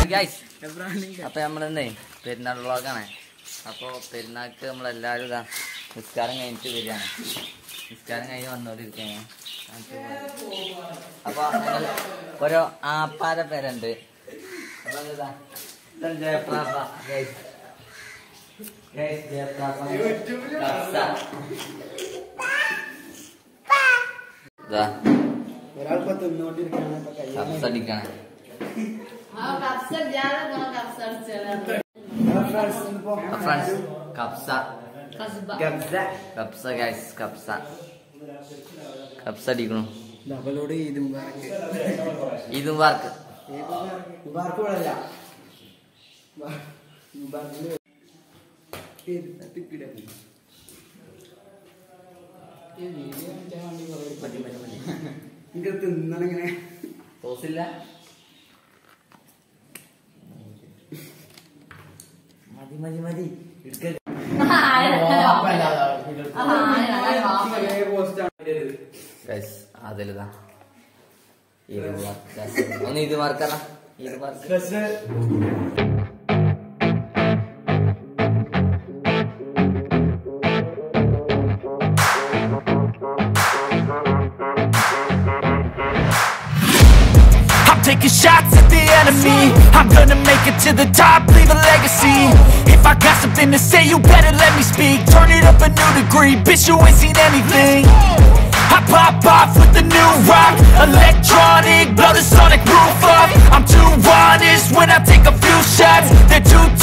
Guys അപ്പൊ നമ്മളിന്നേ പെരുന്നാൾ വ്ളോഗാണ് അപ്പൊ പെരുന്നാൾക്ക് നമ്മളെല്ലാവരും ഇതാ നിസ്കാരം കഴിഞ്ഞിട്ട് വരികയാണ് നിസ്കാരം കഴിഞ്ഞ് വന്നോണ്ടിരിക്കുകയാണ് അപ്പൊ ഞങ്ങൾ ഓരോ ആപ്പാര പേരുണ്ട് അപ്പൊ ഇതാ ഇതാണ് ജയപ്രാപ്പ ഗൈസ് ഗൈസ് ജയപ്രാപ്പ കബ്സ. ഇതാ ഒരാളിപ്പോ തിന്നുകൊണ്ടിരിക്കുകയാണ് ഇപ്പൊ കയ്യിൽ കബ്സ അടിക്കണേ ഫ്രണ്ട്സ് ഇപ്പോ ഫ്രണ്ട്സ് കബ്സ ഗബ്സ കബ്സ ഗൈസ് കബ്സ കബ്സ അടിക്കണു ഡബിളോട് ഈദ് മുബാറക്ക് ഇതും വർക്ക് മുബാർക്ക് ഇവിടെ അല്ല മുബാറക്കില് കിടക്കുന്നു എനിക്ക് തിന്നണിങ്ങനെ സോസില്ല മതി മതി മതി എടുക്ക ഗൈസ് അതിലിതാ ഇത് വർക്ക് ഒന്ന് ഇത് മാർക്കറ ഇത് mark I'm taking shots at the enemy I'm gonna make it to the top, leave a legacy If I got something to say, you better let me speak Turn it up a new degree, bitch you ain't seen anything I pop off with the new rock Electronic, blow the sonic roof up I'm too honest when I take a few shots They're too